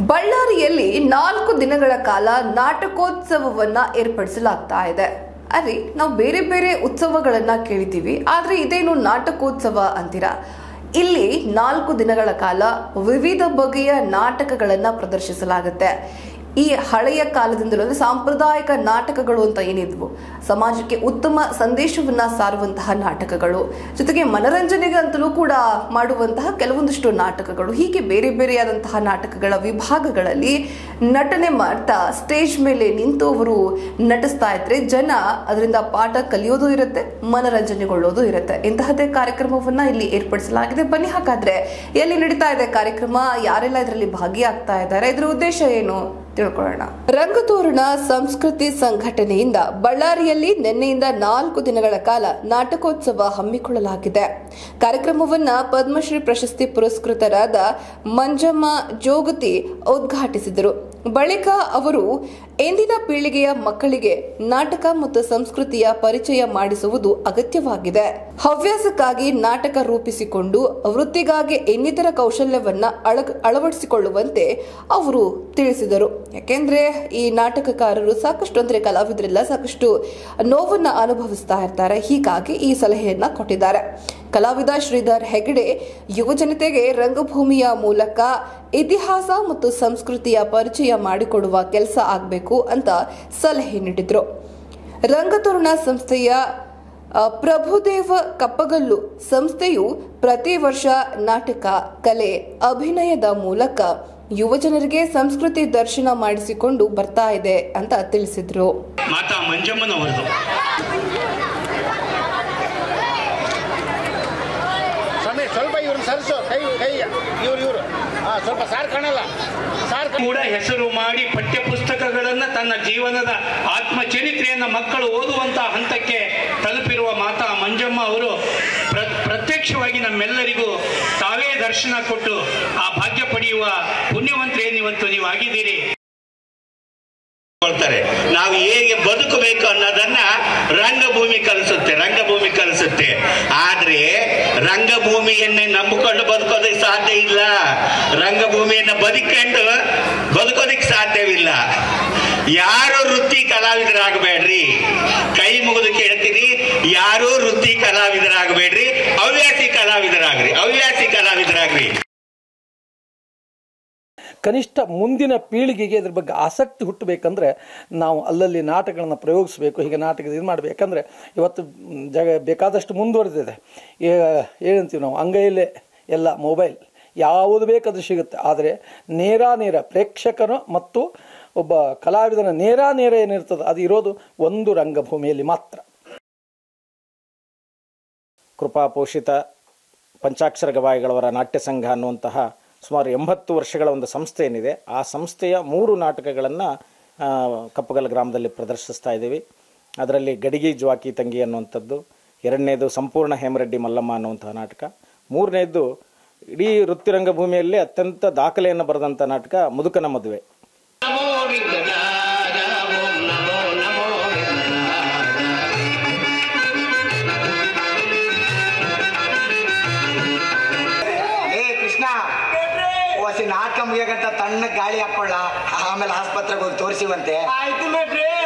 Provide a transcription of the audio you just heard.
ಬಳ್ಳಾರಿಯಲ್ಲಿ ನಾಲ್ಕು ದಿನಗಳ ಕಾಲ ನಾಟಕೋತ್ಸವವನ್ನ ಏರ್ಪಡಿಸಲಾಗ್ತಾ ಇದೆ ಅರೆ ನಾವು ಬೇರೆ ಬೇರೆ ಉತ್ಸವಗಳನ್ನ ಕೇಳಿದ್ದೀವಿ ಆದ್ರೆ ಇದೇನು ನಾಟಕೋತ್ಸವ ಅಂತೀರಾ ಇಲ್ಲಿ ನಾಲ್ಕು ದಿನಗಳ ಕಾಲ ವಿವಿಧ ಬಗೆಯ ನಾಟಕಗಳನ್ನ ಪ್ರದರ್ಶಿಸಲಾಗುತ್ತೆ ಈ ಹಳೆಯ ಕಾಲದಿಂದಲೂ ಅಂದ್ರೆ ಸಾಂಪ್ರದಾಯಿಕ ನಾಟಕಗಳು ಅಂತ ಏನಿದ್ವು ಸಮಾಜಕ್ಕೆ ಉತ್ತಮ ಸಂದೇಶವನ್ನ ಸಾರುವಂತಹ ನಾಟಕಗಳು ಜೊತೆಗೆ ಮನರಂಜನೆಗಂತಲೂ ಕೂಡ ಮಾಡುವಂತಹ ಕೆಲವೊಂದಿಷ್ಟು ನಾಟಕಗಳು ಹೀಗೆ ಬೇರೆ ಬೇರೆಯಾದಂತಹ ನಾಟಕಗಳ ವಿಭಾಗಗಳಲ್ಲಿ ನಟನೆ ಮಾಡ್ತಾ ಸ್ಟೇಜ್ ಮೇಲೆ ನಿಂತು ಅವರು ನಟಿಸ್ತಾ ಇದ್ರೆ ಜನ ಅದರಿಂದ ಪಾಠ ಕಲಿಯೋದು ಇರುತ್ತೆ ಮನರಂಜನೆಗೊಳ್ಳೋದು ಇರುತ್ತೆ ಇಂತಹದ್ದೇ ಕಾರ್ಯಕ್ರಮವನ್ನ ಇಲ್ಲಿ ಏರ್ಪಡಿಸಲಾಗಿದೆ ಬನ್ನಿ ಹಾಗಾದ್ರೆ ಎಲ್ಲಿ ನಡೀತಾ ಇದೆ ಕಾರ್ಯಕ್ರಮ ಯಾರೆಲ್ಲ ಇದರಲ್ಲಿ ಭಾಗಿಯಾಗ್ತಾ ಇದ್ದಾರೆ ಇದರ ಉದ್ದೇಶ ಏನು ತಿಳ್ಕೊಳ್ಳೋಣ ರಂಗತೋರಣ ಸಂಸ್ಕೃತಿ ಸಂಘಟನೆಯಿಂದ ಬಳ್ಳಾರಿಯಲ್ಲಿ ನಿನ್ನೆಯಿಂದ ನಾಲ್ಕು ದಿನಗಳ ಕಾಲ ನಾಟಕೋತ್ಸವ ಹಮ್ಮಿಕೊಳ್ಳಲಾಗಿದೆ ಕಾರ್ಯಕ್ರಮವನ್ನ ಪದ್ಮಶ್ರೀ ಪ್ರಶಸ್ತಿ ಪುರಸ್ಕೃತರಾದ ಮಂಜಮ್ಮ ಜೋಗತಿ ಉದ್ಘಾಟಿಸಿದರು ಬಳಿಕ ಅವರು ಎಂದಿನ ಪೀಳಿಗೆಯ ಮಕ್ಕಳಿಗೆ ನಾಟಕ ಮತ್ತು ಸಂಸ್ಕೃತಿಯ ಪರಿಚಯ ಮಾಡಿಸುವುದು ಅಗತ್ಯವಾಗಿದೆ ಹವ್ಯಾಸಕ್ಕಾಗಿ ನಾಟಕ ರೂಪಿಸಿಕೊಂಡು ವೃತ್ತಿಗಾಗಿ ಇನ್ನಿತರ ಕೌಶಲ್ಯವನ್ನ ಅಳಗ ಅಳವಡಿಸಿಕೊಳ್ಳುವಂತೆ ಅವರು ತಿಳಿಸಿದರು ಯಾಕೆಂದ್ರೆ ಈ ನಾಟಕಕಾರರು ಸಾಕಷ್ಟು ಅಂದ್ರೆ ಕಲಾವಿದರೆಲ್ಲ ಸಾಕಷ್ಟು ನೋವನ್ನ ಅನುಭವಿಸ್ತಾ ಇರ್ತಾರೆ ಹೀಗಾಗಿ ಈ ಸಲಹೆಯನ್ನ ಕೊಟ್ಟಿದ್ದಾರೆ ಕಲಾವಿದ ಶ್ರೀಧರ್ ಹೆಗಡೆ ಯುವ ಜನತೆಗೆ ರಂಗಭೂಮಿಯ ಮೂಲಕ ಇತಿಹಾಸ ಮತ್ತು ಸಂಸ್ಕೃತಿಯ ಪರಿಚಯ ಮಾಡಿಕೊಡುವ ಕೆಲಸ ಆಗಬೇಕು ಅಂತ ಸಲಹೆ ನೀಡಿದ್ರು ರಂಗತೋರಣ ಸಂಸ್ಥೆಯ ಆ, ಪ್ರಭುದೇವ ಕಪ್ಪಗಲ್ಲು ಸಂಸ್ಥೆಯು ಪ್ರತಿ ವರ್ಷ ನಾಟಕ ಕಲೆ ಅಭಿನಯದ ಮೂಲಕ ಯುವಜನರಿಗೆ ಸಂಸ್ಕೃತಿ ದರ್ಶನ ಮಾಡಿಸಿಕೊಂಡು ಬರ್ತಾ ಇದೆ ಅಂತ ತಿಳಿಸಿದ್ರು ಮಾತಾ ಮಂಜಮ್ಮನವರದು ಸ್ವಾಮಿ ಸ್ವಲ್ಪ ಇವ್ರನ್ನ ಸರಿಸು ಕೈ ಕೈ ಇವ್ರು ಇವ್ರು ಹಾ ಸ್ವಲ್ಪ ಸಾರ್ ಕಾಣಲ್ಲ ಸಾರ್ ಕೂಡ ಹೆಸರು ಮಾಡಿ ಪಠ್ಯ ಪುಸ್ತಕಗಳನ್ನ ತನ್ನ ಜೀವನದ ಆತ್ಮಚರಿತ್ರೆಯನ್ನ ಮಕ್ಕಳು ಓದುವಂತಹ ಹಂತಕ್ಕೆ ತಲುಪಿರುವ ಮಾತಾ ಮಂಜಮ್ಮ ಅವರು ಪ್ರ- ಪ್ರತ್ಯಕ್ಷವಾಗಿ ನಮ್ಮೆಲ್ಲರಿಗೂ ತಾವೇ ದರ್ಶನ ಕೊಟ್ಟು ಆ ಭಾಗ್ಯ ಪಡೆಯುವ ಪುಣ್ಯವಂತರೇನಿವತ್ತು ನೀವು ಆಗಿದ್ದೀರಿ ಕೊಡ್ತಾರೆ ನಾವು ಹೇಗೆ ಬದುಕಬೇಕು ಅನ್ನೋದನ್ನ ರಂಗಭೂಮಿ ಕಲಿಸುತ್ತೆ ರಂಗಭೂಮಿ ಕಲಿಸುತ್ತೆ ಆದ್ರೆ ರಂಗಭೂಮಿಯನ್ನೇ ನಂಬಿಕೊಂಡು ಬದುಕೋದಕ್ಕೆ ಸಾಧ್ಯ ಇಲ್ಲ ರಂಗಭೂಮಿಯನ್ನ ಬದುಕೊಂಡು ಬದುಕೋದಕ್ಕೆ ಸಾಧ್ಯವಿಲ್ಲ ಯಾರು ವೃತ್ತಿ ಕಲಾವಿದರಾಗಬೇಡ್ರಿ ಕೈ ಮುಗಿದು ಕೇಳ್ತೀನಿ ಯಾರೂ ವೃತ್ತಿ ಕಲಾವಿದರಾಗಬೇಡ್ರಿ ಹವ್ಯಾಸಿ ಕಲಾವಿದರಾಗ್ರಿ ಹವ್ಯಾಸಿ ಕಲಾವಿದರಾಗ್ರಿ ಕನಿಷ್ಠ ಮುಂದಿನ ಪೀಳಿಗೆಗೆ ಇದ್ರ ಬಗ್ಗೆ ಆಸಕ್ತಿ ಹುಟ್ಟಬೇಕಂದ್ರೆ ನಾವು ಅಲ್ಲಲ್ಲಿ ನಾಟಕಗಳನ್ನ ಪ್ರಯೋಗಿಸಬೇಕು ಹೀಗೆ ನಾಟಕದ ಇದು ಮಾಡಬೇಕಂದ್ರೆ ಇವತ್ತು ಮ್, ಜಗ ಬೇಕಾದಷ್ಟು ಮುಂದುವರೆದಿದೆ ಏ- ಏನಂತೀವಿ ನಾವು ಅಂಗೈಯಲ್ಲೇ ಎಲ್ಲ ಮೊಬೈಲ್ ಯಾವುದು ಬೇಕಾದ್ರೂ ಸಿಗುತ್ತೆ ಆದರೆ ನೇರ ನೇರ ಪ್ರೇಕ್ಷಕರು ಮತ್ತು ಒಬ್ಬ ಕಲಾವಿದನ ನೇರ ನೇರ ಏನಿರ್ತದೆ ಅದು ಇರೋದು ಒಂದು ರಂಗಭೂಮಿಯಲ್ಲಿ ಮಾತ್ರ ಕೃಪಾಪೋಷಿತ ಪಂಚಾಕ್ಷರ ಗವಾಯಿಗಳವರ ನಾಟ್ಯ ಸಂಘ ಅನ್ನುವಂತಹ ಸುಮಾರು ಎಂಬತ್ತು ವರ್ಷಗಳ ಒಂದು ಸಂಸ್ಥೆ ಏನಿದೆ ಆ ಸಂಸ್ಥೆಯ ಮೂರು ನಾಟಕಗಳನ್ನು ಕಪ್ಪಗಲ್ ಗ್ರಾಮದಲ್ಲಿ ಪ್ರದರ್ಶಿಸ್ತಾ ಇದ್ದೀವಿ ಅದರಲ್ಲಿ ಗಡಿಗಿ ಜ್ವಾಕಿ ತಂಗಿ ಅನ್ನುವಂಥದ್ದು ಎರಡನೇದು ಸಂಪೂರ್ಣ ಹೇಮರೆಡ್ಡಿ ಮಲ್ಲಮ್ಮ ಅನ್ನುವಂತಹ ನಾಟಕ ಮೂರನೇದು ಇಡೀ ವೃತ್ತಿ ರಂಗಭೂಮಿಯಲ್ಲಿ ಅತ್ಯಂತ ದಾಖಲೆಯನ್ನು ಬರೆದಂಥ ನಾಟಕ ಮುದುಕನ ಮದುವೆ ಏ ಕೃಷ್ಣ ಓಸಿ ನಾಟಕ ಮುಗಿಯಕಂತ ತಣ್ಣ ಗಾಳಿ ಹಾಕೊಳ್ಳ ಆಮೇಲೆ ಆಸ್ಪತ್ರೆಗೆ ಹೋಗಿ ತೋರಿಸಿವಂತೆ ಆಯ್ತು ಮೇಟ್ರಿ